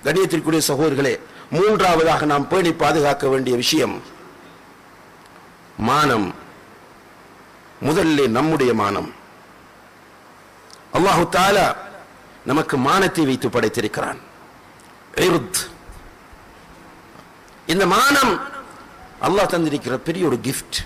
கண்ணியத்திற்குரிய சகோதரர்களே மூன்றாவதாக நாம் பேணி பாதுகாக்க வேண்டிய விஷயம் மானம் முதல்ல நம்முடைய மானம் அல்லாஹு தாலா நமக்கு மானத்தை வைத்து படைத்திருக்கிறான் இர்த். இந்த மானம் அல்லாஹ் தந்திருக்கிற பெரிய ஒரு கிஃப்ட்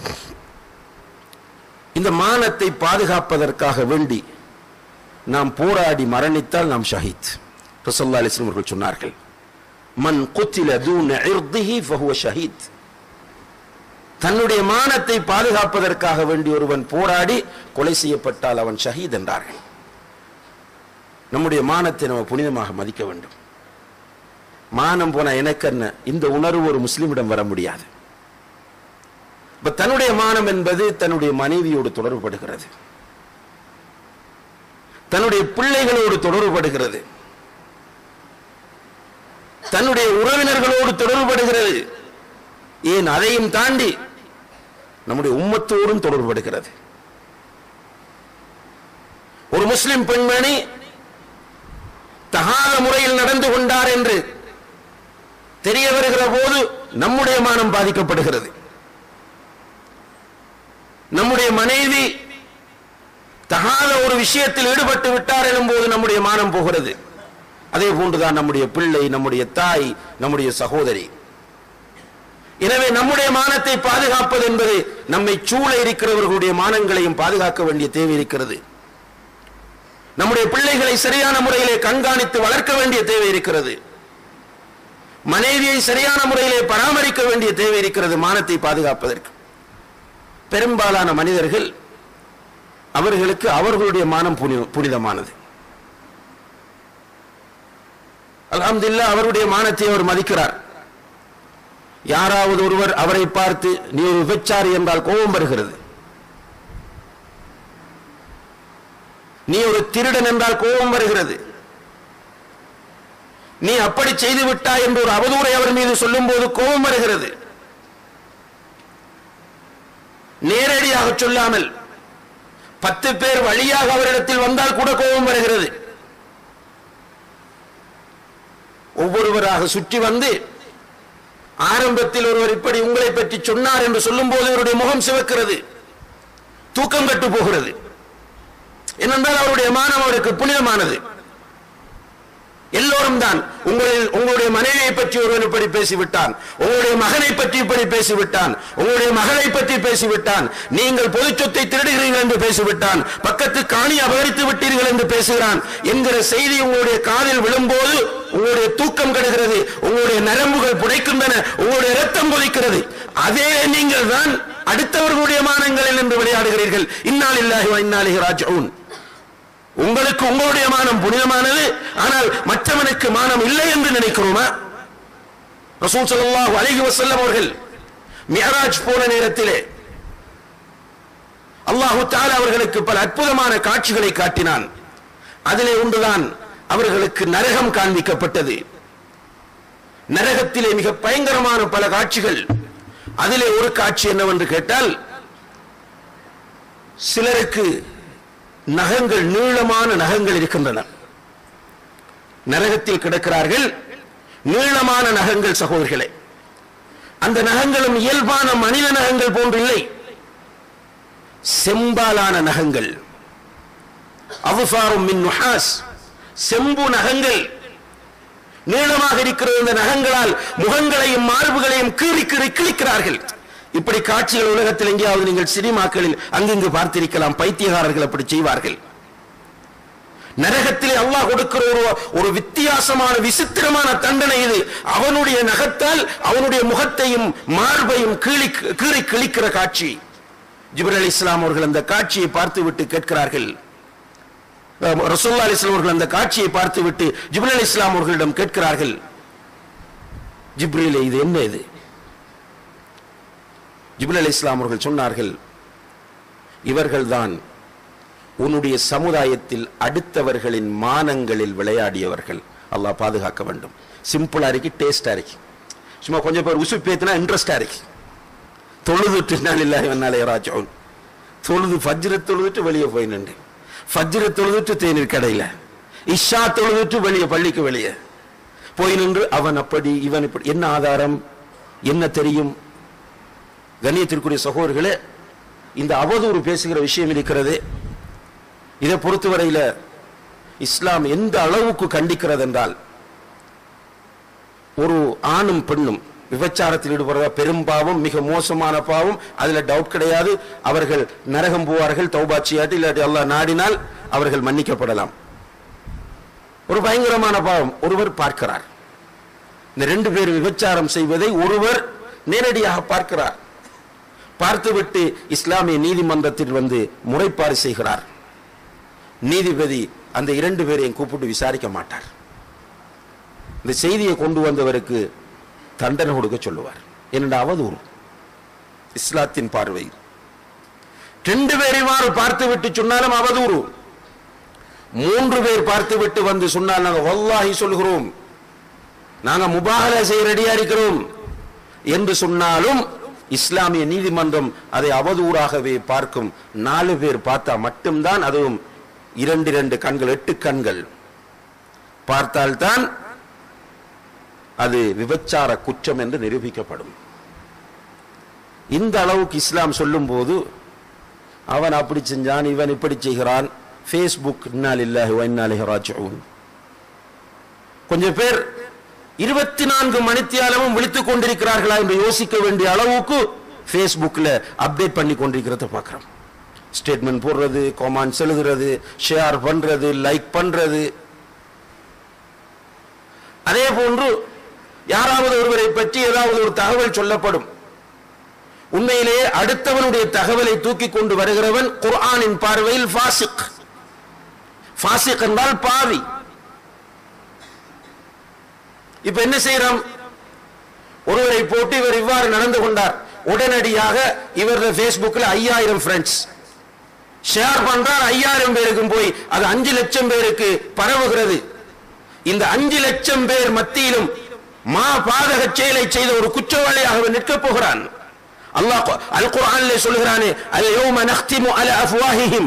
இந்த மானத்தை பாதுகாப்பதற்காக வேண்டி நாம் போராடி மரணித்தால் நாம் ஷஹீத் ரசல்லா அலிஸ்லம் அவர்கள் சொன்னார்கள் மன் குத்தில தூன இர்திஹி ஃபஹுவ ஷஹீத் தன்னுடைய மானத்தை பாதுகாப்பதற்காக வேண்டி ஒருவன் போராடி கொலை செய்யப்பட்டால் அவன் ஷஹீத் என்றார்கள் நம்முடைய மானத்தை நம்ம புனிதமாக மதிக்க வேண்டும் மானம் போன எனக்கு என்ன இந்த உணர்வு ஒரு முஸ்லிமிடம் வர முடியாது இப்ப தன்னுடைய மானம் என்பது தன்னுடைய மனைவியோடு தொடர்புபடுகிறது தன்னுடைய பிள்ளைகளோடு தொடர்புபடுகிறது தன்னுடைய உறவினர்களோடு தொடர்புபடுகிறது ஏன் அதையும் தாண்டி நம்முடைய உம்மத்தோடும் தொடர்புபடுகிறது ஒரு முஸ்லிம் பெண்மணி தகாத முறையில் நடந்து கொண்டார் என்று தெரிய வருகிற போது நம்முடைய மானம் பாதிக்கப்படுகிறது நம்முடைய மனைவி தகாத ஒரு விஷயத்தில் ஈடுபட்டு விட்டார் எனும் போது நம்முடைய மானம் போகிறது அதே போன்றுதான் நம்முடைய பிள்ளை நம்முடைய தாய் நம்முடைய சகோதரி எனவே நம்முடைய மானத்தை பாதுகாப்பது என்பது நம்மை சூழ இருக்கிறவர்களுடைய மானங்களையும் பாதுகாக்க வேண்டிய தேவை இருக்கிறது நம்முடைய பிள்ளைகளை சரியான முறையிலே கண்காணித்து வளர்க்க வேண்டிய தேவை இருக்கிறது மனைவியை சரியான முறையிலே பராமரிக்க வேண்டிய தேவை இருக்கிறது மானத்தை பாதுகாப்பதற்கு பெரும்பாலான மனிதர்கள் அவர்களுக்கு அவர்களுடைய மானம் புனி- புனிதமானது அல்ஹம்துலில்லாஹ் அவருடைய மானத்தை அவர் மதிக்கிறார் யாராவது ஒருவர் அவரை பார்த்து நீ ஒரு விபச்சாரி என்றால் கோபம் வருகிறது நீ ஒரு திருடன் என்றால் கோபம் வருகிறது நீ அப்படி செய்து விட்டாய் என்று ஒரு அவதூறை அவர் மீது சொல்லும் போது கோபம் வருகிறது நேரடியாக சொல்லாமல் பத்து பேர் வழியாக அவரிடத்தில் வந்தால் கூட கோபம் வருகிறது ஒவ்வொருவராக சுற்றி வந்து ஆரம்பத்தில் ஒருவர் இப்படி உங்களை பற்றி சொன்னார் என்று சொல்லும் போது அவருடைய முகம் சிவக்கிறது தூக்கம் கட்டு போகிறது ஏனென்றால் அவருடைய மானம் அவருக்கு புனிதமானது எல்லோரும் தான் உங்களில் உங்களுடைய மனைவியை பற்றி ஒருவன் இப்படி பேசிவிட்டான் உங்களுடைய மகனை பற்றி இப்படி பேசிவிட்டான் உங்களுடைய மகளை பற்றி பேசிவிட்டான் நீங்கள் பொது சொத்தை திருடுகிறீர்கள் என்று பேசிவிட்டான் பக்கத்து காணி அபகரித்து விட்டீர்கள் என்று பேசுகிறான் என்கிற செய்தி உங்களுடைய காதில் விழும்போது உங்களுடைய தூக்கம் கெடுகிறது உங்களுடைய நரம்புகள் புடைக்கின்றன உங்களுடைய ரத்தம் கொதிக்கிறது அதே நீங்கள் தான் அடுத்தவர்களுடைய மானங்களில் என்று விளையாடுகிறீர்கள் இன்னாலில்லாஹி வ இன்னாலிஹி ராஜிஊன் உங்களுக்கு உங்களுடைய மானம் புனிதமானது ஆனால் மற்றவனுக்கு மானம் இல்லை என்று நினைக்கிறோமா ரசூல் ஸல்லல்லாஹு அலைஹி வஸல்லம் அவர்கள் மியராஜ் போன நேரத்திலே அல்லாஹு தஆலா அவர்களுக்கு பல அற்புதமான காட்சிகளை காட்டினான் அதிலே ஒன்றுதான் அவர்களுக்கு நரகம் காண்பிக்கப்பட்டது நரகத்திலே மிக பயங்கரமான பல காட்சிகள் அதிலே ஒரு காட்சி என்னவென்று கேட்டால் சிலருக்கு நகங்கள் நீளமான நகங்கள் இருக்கின்றன நரகத்தில் கிடக்கிறார்கள் நீளமான நகங்கள் சகோதரர்களே அந்த நகங்களும் இயல்பான மனித நகங்கள் போன்றில்லை செம்பாலான நகங்கள் அவுசாரும் மின் நுஹாஸ் செம்பு நகங்கள் நீளமாக இருக்கிற இந்த நகங்களால் முகங்களையும் மார்புகளையும் கீறி கீறி கிழிக்கிறார்கள் இப்படி காட்சிகள் உலகத்தில் எங்கேயாவது நீங்கள் சினிமாக்களில் அங்கிங்கு பார்த்திருக்கலாம் பைத்தியகாரர்கள் அப்படி செய்வார்கள் நரகத்திலே அல்லாஹ் கொடுக்கிற ஒரு ஒரு வித்தியாசமான விசித்திரமான தண்டனை இது அவனுடைய நகத்தால் அவனுடைய முகத்தையும் மார்பையும் கீழி கீறி கிழிக்கிற காட்சி ஜிப்ரல் அலி இஸ்லாம் அவர்கள் அந்த காட்சியை பார்த்துவிட்டு கேட்கிறார்கள் ரசூல்லா அலி இஸ்லாம் அவர்கள் அந்த காட்சியை பார்த்துவிட்டு ஜிப்ரல் அலி இஸ்லாம் அவர்களிடம் கேட்கிறார்கள் ஜிப்ரீலே இது என்ன இது ஜிப்ரல் அலி இஸ்லாம் அவர்கள் சொன்னார்கள் இவர்கள்தான் உன்னுடைய சமுதாயத்தில் அடுத்தவர்களின் மானங்களில் விளையாடியவர்கள் அல்லாஹ் பாதுகாக்க வேண்டும் சிம்பிளா இருக்கு டேஸ்டா இருக்கு சும்மா கொஞ்சம் பேர் உசு பேத்தினா இன்ட்ரெஸ்டா இருக்கு தொழுதுட்டு நாளில்லாஹி வன்னாலே ராஜோன் தொழுது ஃபஜ்ர தொழுதுட்டு வெளியே போய் நின்று ஃபஜ்ர தொழுதுட்டு தேநீர் கடையில இஷா தொழுதுட்டு வெளியே பள்ளிக்கு வெளியே போய் நின்று அவன் அப்படி இவன் இப்படி என்ன ஆதாரம் என்ன தெரியும் கண்ணியத்திற்குரிய சகோதரர்களே இந்த அவதூறு பேசுகிற விஷயம் இருக்கிறது இதை பொறுத்தவரையில இஸ்லாம் எந்த அளவுக்கு கண்டிக்கிறது என்றால் ஒரு ஆணும் பெண்ணும் விபச்சாரத்தில் ஈடுபடுற பெரும் பாவம் மிக மோசமான பாவம் அதுல டவுட் கிடையாது அவர்கள் நரகம் போவார்கள் தௌபாச்சியாட்டி இல்லாட்டி அல்லாஹ் நாடினால் அவர்கள் மன்னிக்கப்படலாம் ஒரு பயங்கரமான பாவம் ஒருவர் பார்க்கிறார் இந்த ரெண்டு பேர் விபச்சாரம் செய்வதை ஒருவர் நேரடியாக பார்க்கிறார் பார்த்துவிட்டு இஸ்லாமிய நீதிமன்றத்தில் வந்து முறைப்பாடு செய்கிறார் நீதிபதி அந்த இரண்டு பேரையும் கூப்பிட்டு விசாரிக்க மாட்டார் இந்த செய்தியை கொண்டு வந்தவருக்கு தண்டனை கொடுக்க சொல்லுவார் என்னடா அவதூறு இஸ்லாத்தின் பார்வை ரெண்டு பேரையுமாறு பார்த்து விட்டு சொன்னாலும் அவதூறு மூன்று பேர் பார்த்து விட்டு வந்து சொன்னால் நாங்க வல்லாஹி சொல்கிறோம் நாங்க முபாகல செய்ய ரெடியா இருக்கிறோம் என்று சொன்னாலும் இஸ்லாமிய நீதிமன்றம் அதை அவதூறாகவே பார்க்கும் நாலு பேர் பார்த்தா மட்டும்தான் அதுவும் இரண்டு இரண்டு கண்கள் எட்டு கண்கள் பார்த்தால்தான் அது விபச்சார குற்றம் என்று நிரூபிக்கப்படும் இந்த அளவுக்கு இஸ்லாம் சொல்லும் போது அவன் அப்படி செஞ்சான் இவன் இப்படி செய்கிறான் ஃபேஸ்புக் இன்னாலில்லாஹி வ இன்னா இலைஹி ராஜிஊன் கொஞ்சம் பேர் இருபத்தி நான்கு மணித்தியாலமும் விழித்துக் கொண்டிருக்கிறார்களா என்று யோசிக்க வேண்டிய அளவுக்கு ஃபேஸ்புக்ல அப்டேட் பண்ணி கொண்டிருக்கிறத பார்க்கிறோம் ஸ்டேட்மெண்ட் போடுறது காமெண்ட்ஸ் எழுதுறது ஷேர் பண்றது லைக் பண்றது அதே போன்று யாராவது ஒருவரை பற்றி ஏதாவது ஒரு தகவல் சொல்லப்படும் உண்மையிலேயே அடுத்தவனுடைய தகவலை தூக்கி கொண்டு வருகிறவன் குர்ஆனின் பார்வையில் ஃபாசிக் ஃபாசிக் என்றால் பாவி இப்ப என்ன செய்யறோம் ஒருவரை போட்டு இவர் இவ்வாறு நடந்து கொண்டார் உடனடியாக இவரது ஃபேஸ்புக்கில் ஐயாயிரம் ஃப்ரெண்ட்ஸ் ஷேர் பண்றார் ஐயாயிரம் பேருக்கும் போய் அது அஞ்சு லட்சம் பேருக்கு பரவுகிறது இந்த அஞ்சு லட்சம் பேர் மத்தியிலும் மா பாதக செயலை செய்த ஒரு குற்றவாளியாக அவன் நிற்கப் போகிறான் அல்லாஹ் அல் குர்ஆனிலே சொல்கிறானே அல் யௌம நக்திமு அல அஃப்வாஹிஹிம்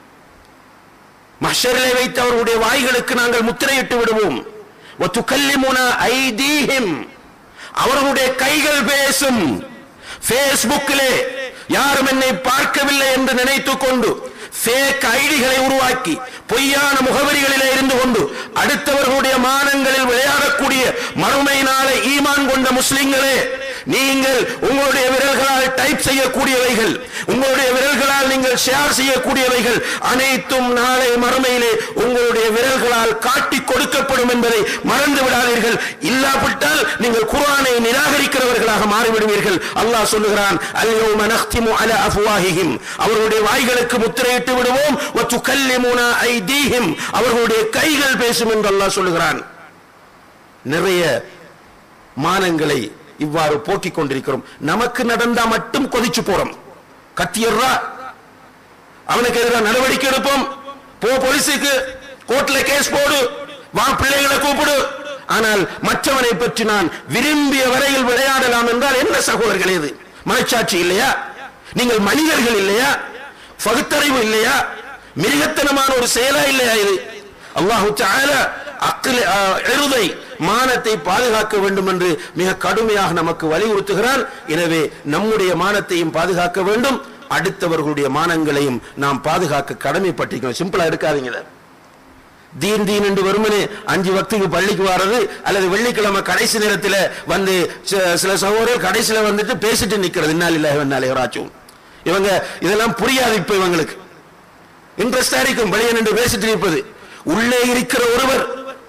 மஹ்ஷரிலே வைத்து அவர்களுடைய வாய்களுக்கு நாங்கள் முத்திரையிட்டு விடுவோம் வத்துகல்லிமுனா ஐதீஹிம் அவர்களுடைய கைகள் பேசும் ஃபேஸ்புக்கிலே யாரும் என்னை பார்க்கவில்லை என்று நினைத்துக் கொண்டு ஃபேக் ஐடிகளை உருவாக்கி பொய்யான முகவரிகளிலே இருந்து கொண்டு அடுத்தவர்களுடைய மானங்களில் விளையாடக்கூடிய மறுமை நாளை ஈமான் கொண்ட முஸ்லிம்களே நீங்கள் உங்களுடைய விரல்களால் டைப் செய்யக்கூடியவைகள் உங்களுடைய விரல்களால் நீங்கள் ஷேர் செய்யக்கூடியவைகள் அனைத்தும் நாளை மறுமையிலே உங்களுடைய விரல்களால் காட்டி கொடுக்கப்படும் என்பதை மறந்து விடாதீர்கள் இல்லாவிட்டால் நீங்கள் குர்ஆனை நிராகரிக்கிறவர்களாக மாறிவிடுவீர்கள் அல்லாஹ் சொல்லுகிறான் அல்யௌம நக்திமு அலா அஃப்வாஹிஹிம் அவர்களுடைய வாய்களுக்கு முத்திரையிட்டு விடுவோம் வ துகல்லிமுனா ஐதீஹிம் அவர்களுடைய கைகள் பேசும் என்று அல்லாஹ் சொல்லுகிறான் நிறைய மானங்களை இவ்வாறு போக்கிக் கொண்டிருக்கிறோம் நமக்கு நடந்தா மட்டும் கொதிச்சு போறோம் கத்தியர்றா அவனுக்கு எதிராக நடவடிக்கை எடுப்போம் போ போலீஸுக்கு கோர்ட்ல கேஸ் போடு வா பிள்ளைகளை கூப்பிடு ஆனால் மற்றவனை பற்றி நான் விரும்பிய வரையில் விளையாடலாம் என்றால் என்ன சகோதரர்கள் இது மனச்சாட்சி இல்லையா நீங்கள் மனிதர்கள் இல்லையா பகுத்தறிவு இல்லையா மிருகத்தனமான ஒரு செயலா இல்லையா இது அல்லாஹு தஆலா அக்கில எழுதை மானத்தை பாதுகாக்க வேண்டும் என்று மிக கடுமையாக நமக்கு வலியுறுத்துகிறான் எனவே நம்முடைய மானத்தையும் பாதுகாக்க வேண்டும் அடுத்தவர்களுடைய மானங்களையும் நாம் பாதுகாக்க கடமைப்பட்டிருக்கிறோம் சிம்பிளா எடுக்காதீங்க இதை. தீன் தீன் என்று வெறுமனே அஞ்சு வக்துக்கு பள்ளிக்கு வர்றது அல்லது வெள்ளிக்கிழமை கடைசி நேரத்தில் வந்து சி- சில சகோதரர் கடைசியில வந்துட்டு பேசிட்டு நிக்கிறது இன்னால் இல்ல இவனால் இவராச்சும் இவங்க இதெல்லாம் புரியாது இப்ப இவங்களுக்கு இன்ட்ரெஸ்டா இருக்கும் வெளியே நின்று பேசிட்டு இருப்பது உள்ளே இருக்கிற ஒருவர்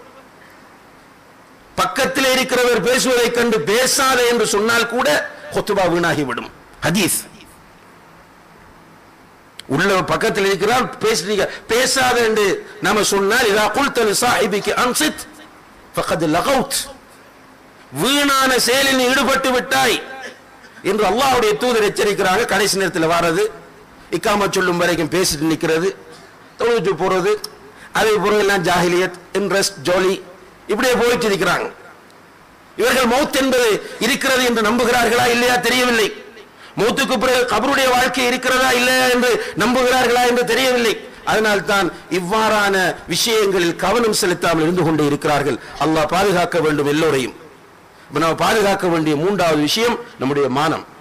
பக்கத்தில் இருக்கிறவர் பேசுவதை கண்டு பேசாத என்று சொன்னால் கூட கொத்துபா வீணாகிவிடும் ஹதீஸ் உள்ள பக்கத்தில் இருக்கிறார் பேசுறீங்க பேசாத என்று நாம சொன்னால் இதா குல்தல் சாஹிபிக்கு அன்சித் ஃபகத் லகவுத் வீணான செயலில் நீ ஈடுபட்டு விட்டாய் என்று அல்லாஹ்வுடைய தூதர் எச்சரிக்கிறாங்க கடைசி நேரத்தில் வாரது இக்காம சொல்லும் வரைக்கும் பேசிட்டு நிக்கிறது தொழுவிட்டு போறது அதே போல எல்லாம் ஜாஹிலியத் இன்ட்ரெஸ்ட் ஜோலி இப்படியே போயிட்டு இருக்கிறாங்க இவர்கள் மௌத் என்பது இருக்கிறது என்று நம்புகிறார்களா இல்லையா தெரியவில்லை மௌத்துக்கு பிறகு கபருடைய வாழ்க்கை இருக்கிறதா இல்லையா என்று நம்புகிறார்களா என்று தெரியவில்லை அதனால்தான் இவ்வாறான விஷயங்களில் கவனம் செலுத்தாமல் இருந்து கொண்டே இருக்கிறார்கள் அல்லாஹ் பாதுகாக்க வேண்டும் எல்லோரையும் இப்ப நம்ம பாதுகாக்க வேண்டிய மூன்றாவது விஷயம் நம்முடைய மானம்